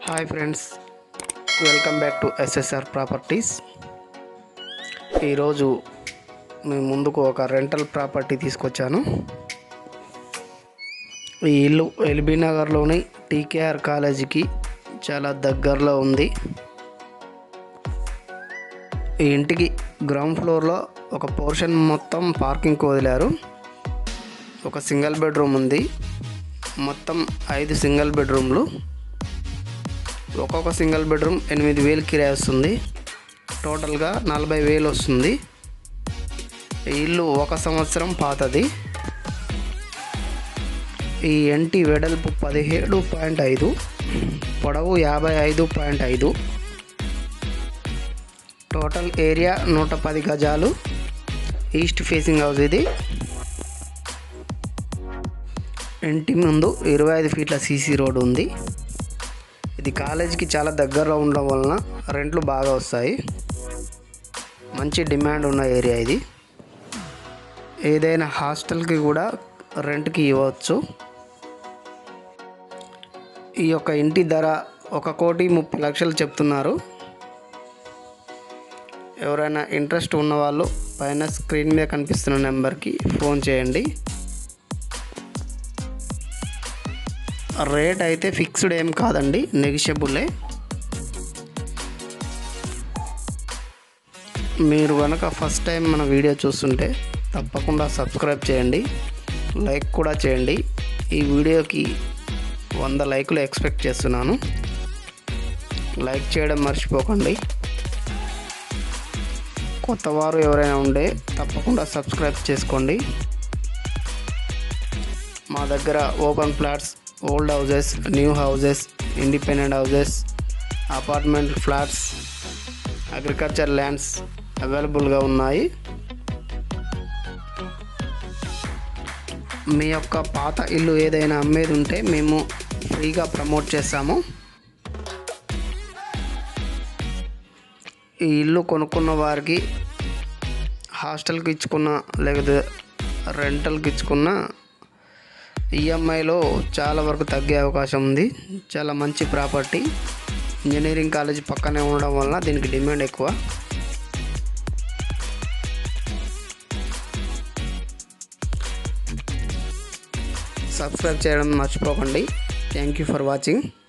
hi friends welcome back to SSR properties ఈరోజు మీ ముందుకు ఒక రెంటల్ ప్రాపర్టీ తీసుకొచ్చాను ఈ ఇల్లు ఎల్బీ నగర్లోని టీకేఆర్ కాలేజీకి చాలా దగ్గరలో ఉంది ఈ ఇంటికి గ్రౌండ్ ఫ్లోర్లో ఒక పోర్షన్ మొత్తం పార్కింగ్కి వదిలారు ఒక సింగిల్ బెడ్రూమ్ ఉంది మొత్తం ఐదు సింగిల్ బెడ్రూమ్లు ఒక్కొక్క సింగిల్ బెడ్రూమ్ ఎనిమిది వేలు కిరాయి వస్తుంది టోటల్గా నలభై వేలు వస్తుంది ఈ ఇల్లు ఒక సంవత్సరం పాతది ఈ ఇంటి వెడల్పు పదిహేడు పాయింట్ ఐదు పొడవు యాభై ఐదు పాయింట్ ఐదు టోటల్ ఏరియా నూట పది గజాలు ఈస్ట్ ఫేసింగ్ హౌస్ ఇది ఇంటి ముందు ఇరవై ఐదు ఫీట్ల సీసీ రోడ్ ఉంది ఇది కాలేజీకి చాలా దగ్గరలో ఉండడం వలన రెంట్లు బాగా వస్తాయి మంచి డిమాండ్ ఉన్న ఏరియా ఇది ఏదైనా హాస్టల్కి కూడా రెంట్కి ఇవ్వచ్చు ఈ యొక్క ఇంటి ధర ఒక కోటి ముప్పై లక్షలు చెప్తున్నారు ఎవరైనా ఇంట్రెస్ట్ ఉన్నవాళ్ళు పైన స్క్రీన్ మీద కనిపిస్తున్న నెంబర్కి ఫోన్ చేయండి రేట్ అయితే ఫిక్స్డ్ ఏం కాదండి నెగిషియబులే మీరు కనుక ఫస్ట్ టైం మన వీడియో చూస్తుంటే తప్పకుండా సబ్స్క్రైబ్ చేయండి లైక్ కూడా చేయండి ఈ వీడియోకి వంద లైకులు ఎక్స్పెక్ట్ చేస్తున్నాను లైక్ చేయడం మర్చిపోకండి కొత్తవారు ఎవరైనా ఉంటే తప్పకుండా సబ్స్క్రైబ్ చేసుకోండి మా దగ్గర open flats old houses new houses independent houses apartment flats agriculture lands అవైలబుల్గా ఉన్నాయి మీ యొక్క పాత ఇల్లు ఏదైనా అమ్మేది ఉంటే మేము ఫ్రీగా ప్రమోట్ చేస్తాము ఈ ఇల్లు కొనుక్కున్న వారికి హాస్టల్కి ఇచ్చుకున్న లేకపోతే రెంటల్కి ఇచ్చుకున్న ఈఎంఐలో చాలా వరకు తగ్గే అవకాశం ఉంది చాలా మంచి ప్రాపర్టీ ఇంజనీరింగ్ కాలేజ్ పక్కనే ఉండడం వలన దీనికి డిమాండ్ ఎక్కువ సబ్స్క్రైబ్ చేయడం మర్చిపోకండి థ్యాంక్ యూ ఫర్ వాచింగ్